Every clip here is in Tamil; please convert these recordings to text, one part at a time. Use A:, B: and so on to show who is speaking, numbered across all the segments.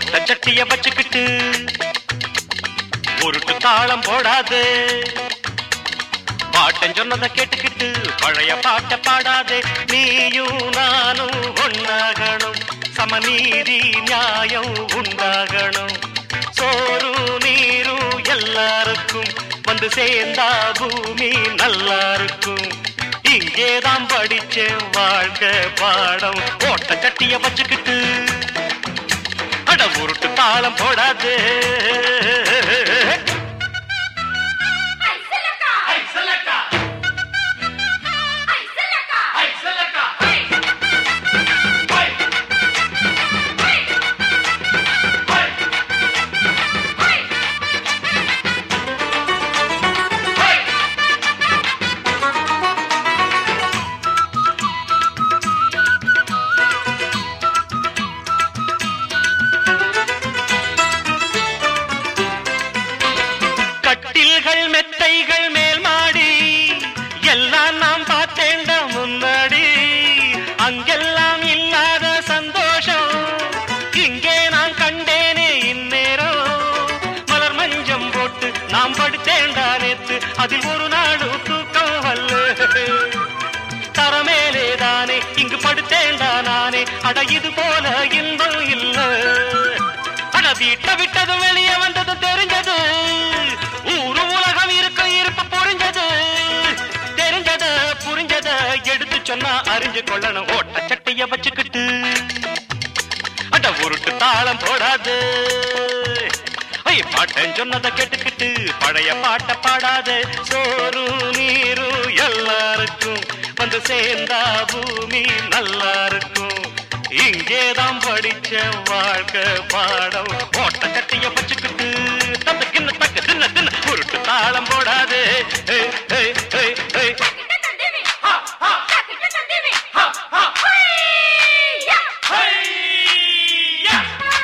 A: ஓட்ட சட்டிய வச்சுக்கிட்டு உருட்டு தாளம் போடாது பாட்டன் சொன்னதை கேட்டுக்கிட்டு பழைய பாட்டை பாடாதே நீயும் நானும் ஒன்னாகணும் சமநீதி நியாயம் உண்டாகணும் சோறு நீரும் எல்லாருக்கும் வந்து சேர்ந்தா பூமி நல்லா இருக்கும் இங்கேதான் படிச்ச வாழ்க்கை பாடம் ஓட்ட கட்டிய வச்சுக்கிட்டு அட உருட்டு தாளம் போடாது
B: ஐ செல்லக்கா ஐ செல்லக்கா ஐ
A: கட்டில்கள் மெத்தைகள் மேல் மாடி எல்லாம் நாம் பார்த்தேண்ட முன்னாடி அங்கெல்லாம் இல்லாத சந்தோஷம் இங்கே நான் கண்டேனே இந்நேரம் மலர் மஞ்சம் போட்டு நாம் படுத்தேண்டா நேத்து அதில் ஒரு நாடு தூக்கம் வல்ல தரமேலே தானே இங்கு படுத்தேண்டா நானே அட இது போல இன்பம் இல்ல அட வீட்டை விட்டதும் வெளியே வந்தது தெரிஞ்சது ஊரு உலகம் இருக்க இருப்பு புரிஞ்சது தெரிஞ்சத புரிஞ்சத எடுத்து சொன்னா அறிஞ்சு கொள்ளணும் ஓட்ட சட்டைய வச்சுக்கிட்டு அட உருட்டு தாளம் போடாது ஐ பாட்டன் சொன்னதை கேட்டுக்கிட்டு பழைய பாட்டை பாடாத சோறு நீரு எல்லாருக்கும் வந்து சேர்ந்தா பூமி நல்லா இருக்கும் இங்கேதான் படிச்ச வாழ்க்கை பாடம் ஓட்ட கட்டிய வச்சுக்கிட்டு தந்த கிண்ண தக்க தின்ன தின்ன உருட்டு தாளம் போடாது ஏய், ஏய், ஏய், ஏய்.
B: கிட்ட தந்திவி ஹா ஹா கிட்ட தந்திவி ஹா ஹா ஹையா
A: ஹையா!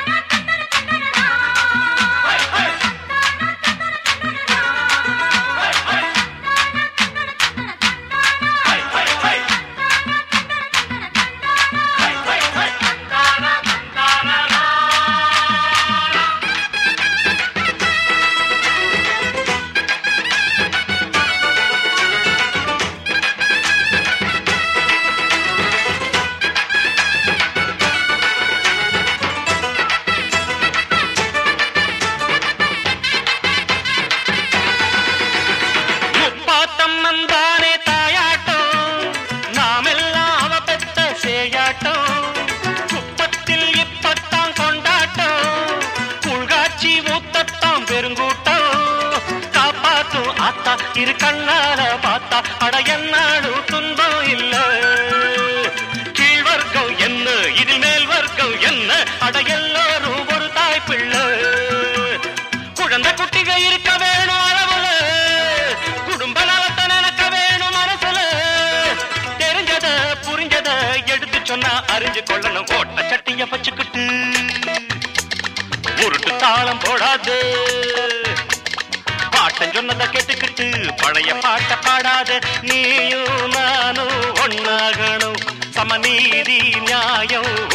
A: முப்பாத்தம் வந்தானே தாயாட்டம் நாமெல்லாம் அவ பெத்த சேயாட்டம் குப்பத்தில் இப்பத்தான் கொண்டாட்டம் உள்காட்சி ஊத்தத்தான் பெருங்கூட்டம் காப்பாத்தும் ஆத்தா இரு கண்ணால பார்த்தா அட என்னாடு துன்பம் இல்ல கீழ் வர்க்கம் என்ன இதில் மேல் வர்க்கம் என்ன அட எல்லாரும் ஒரு தாய் பிள்ளை குழந்தை குட்டிக இருக்க வேணும் அளவுல குடும்ப நலத்தை நினைக்க வேணும் மனசுல தெரிஞ்சத புரிஞ்சத எடுத்து சொன்னா அறிஞ்சு கொள்ளணும் ஓட்ட சட்டிய வச்சுக்கிட்டு உருட்டு தாளம் போடாது பாட்டன் சொன்னதை கேட்டுக்கிட்டு பழைய பாட்டை பாடாத நீயும் நானும் ஒன்னாகணும் சமநீதி நியாயம்